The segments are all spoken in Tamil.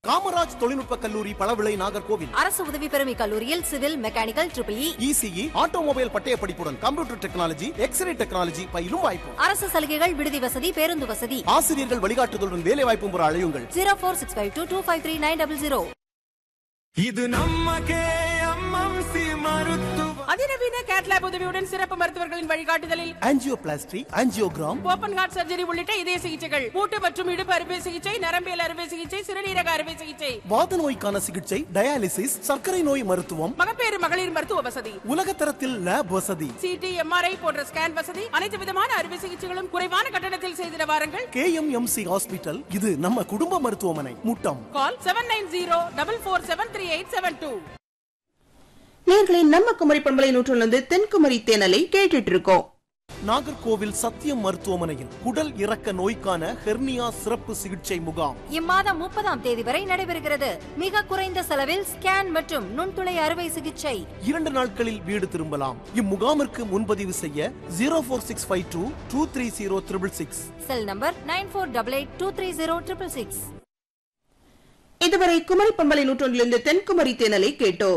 காமராஜ் தொழில்நுட்ப கல்லூரி பழவிளை நாகர்கோவில் அரசு உதவி பெறும் இக்கல்லூரியில் civil mechanical triple E ECE automobile பட்டய படிப்புடன் கம்ப்யூட்டர் டெக்னாலஜி எக்ஸ்ரே டெக்னாலஜி பயிலும் வாய்ப்பு அரசு சலுகைகள் விடுதி வசதி பேருந்து வசதி ஆசிரியர்கள் வழிகாட்டுதலுடன் வேலை வாய்ப்பும் பெற அழையுங்கள் zero four six five two two five three nine double zero இது நம்ம கேஎம்எம்சி மருத்துவ அதிநவீன கேட்லாப் உதவியுடன் சிறப்பு மருத்துவர்களின் வழிகாட்டுதலில் angioplasty angiogram open heart surgery உள்ளிட்ட இதய சிகிச்சைகள் மூட்டு மற்றும் இடுப்பு அறுவை சிகிச்சை நரம்பியல் அறுவை சிகிச்சை சிறுநீரக அறுவை சிகிச்சை வாத நோய்க்கான சிகிச்சை டயாலிசிஸ் சர்க்கரை நோய் மருத்துவம் மகப்பேறு மகளிர் மருத்துவ வசதி உலகத்தரத்தில் லேப் வசதி சிடி எம்ஆர்ஐ போன்ற ஸ்கேன் வசதி அனைத்து விதமான அறுவை சிகிச்சைகளும் குறைவான கட்டணத்தில் செய்திட வாருங்கள் கேஎம்எம்சி ஹாஸ்பிட்டல் இது நம்ம குடும்ப மருத்துவமனை Muttam call seven nine zero double four seven three eight seven two நேர்களை நம்ம குமரி பண்பலை நூற்றிலிருந்து தென்குமரி தேனலை கேட்டுட்டு இருக்கோம் நாகர்கோவில் சத்தியம் மருத்துவமனையில் குடல் இறக்க நோய்க்கான ஹெர்னியா சிறப்பு சிகிச்சை முகாம் இம்மாதம் முப்பதாம் தேதி வரை நடைபெறுகிறது மிக குறைந்த செலவில் ஸ்கேன் மற்றும் நுண்துளை அறுவை சிகிச்சை இரண்டு நாட்களில் வீடு திரும்பலாம் இம்முகாமிற்கு முன்பதிவு செய்ய zero four six five two two three zero triple six cell number nine four double eight two three zero triple six இதுவரை குமரி பண்பலை நூற்றொன்றிலிருந்து தென்குமரி தேனலை கேட்டோம்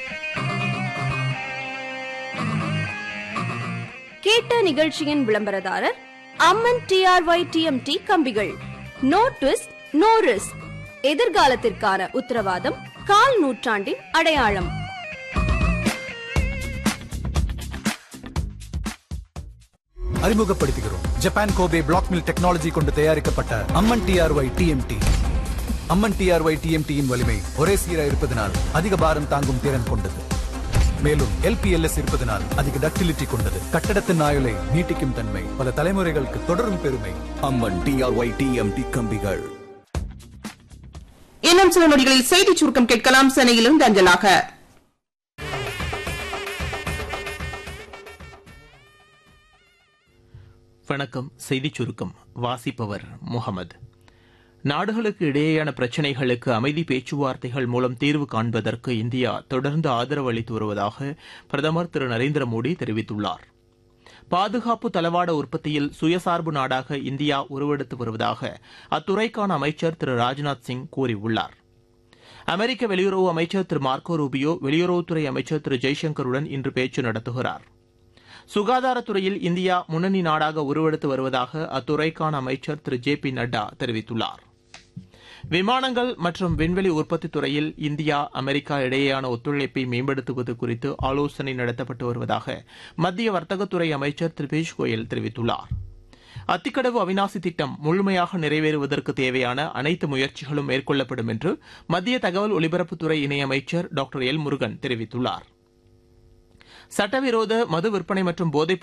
கேட்ட நிகழ்ச்சியின் விளம்பரதாரர் அம்மன் டிஆர்ஒய் டிஎம்டி கம்பிகள் நோ ட்விஸ்ட் நோ ரிஸ்க் எதிர்காலத்திற்கான உத்தரவாதம் கால் நூற்றாண்டின் அடையாளம் அறிமுகப்படுத்துகிறோம் Japan Kobe block mill technology கொண்டு தயாரிக்கப்பட்ட Amman TRY TMT Amman TRY டிஎம்டியின் வலிமை ஒரே சீரா இருப்பதனால் அதிக பாரம் தாங்கும் திறன் கொண்டது மேலும் எல்பிஎல்எஸ் இருப்பதனால் அதிக டக்டிலிட்டி கொண்டது கட்டடத்தின் ஆயுளை நீட்டிக்கும் தன்மை பல தலைமுறைகளுக்கு தொடரும் பெருமை அம்மன் டிஆர்ஒய் டிஎம்டி கம்பிகள் இன்னும் சில நொடிகளில் செய்தி சுருக்கம் கேட்கலாம் சென்னையிலிருந்து அஞ்சலாக வணக்கம் செய்திச் சுருக்கம் வாசிப்பவர் முகமது நாடுகளுக்கு இடையேயான பிரச்சினைகளுக்கு அமைதி பேச்சுவார்த்தைகள் மூலம் தீர்வு காண்பதற்கு இந்தியா தொடர்ந்து ஆதரவு அளித்து வருவதாக பிரதமர் திரு நரேந்திர மோடி தெரிவித்துள்ளார் பாதுகாப்பு தளவாட உற்பத்தியில் சுயசார்பு நாடாக இந்தியா உருவெடுத்து வருவதாக அத்துறைக்கான அமைச்சர் திரு ராஜ்நாத் சிங் கூறியுள்ளார் அமெரிக்க வெளியுறவு அமைச்சர் திரு மார்க்கோ ரூபியோ வெளியுறவுத்துறை அமைச்சர் திரு ஜெய்சங்கருடன் இன்று பேச்சு நடத்துகிறார் சுகாதாரத்துறையில் இந்தியா முன்னணி நாடாக உருவெடுத்து வருவதாக அத்துறைக்கான அமைச்சர் திரு ஜே பி நட்டா தெரிவித்துள்ளார் விமானங்கள் மற்றும் விண்வெளி உற்பத்தித் துறையில் இந்தியா அமெரிக்கா இடையேயான ஒத்துழைப்பை மேம்படுத்துவது குறித்து ஆலோசனை நடத்தப்பட்டு வருவதாக மத்திய வர்த்தகத்துறை அமைச்சர் திரு பியூஷ் கோயல் தெரிவித்துள்ளார் அத்திக்கடவு அவினாசி திட்டம் முழுமையாக நிறைவேறுவதற்கு தேவையான அனைத்து முயற்சிகளும் மேற்கொள்ளப்படும் என்று மத்திய தகவல் ஒலிபரப்புத்துறை இணையமைச்சர் டாக்டர் எல் முருகன் தெரிவித்துள்ளார் சட்டவிரோத மது விற்பனை மற்றும் போதைப்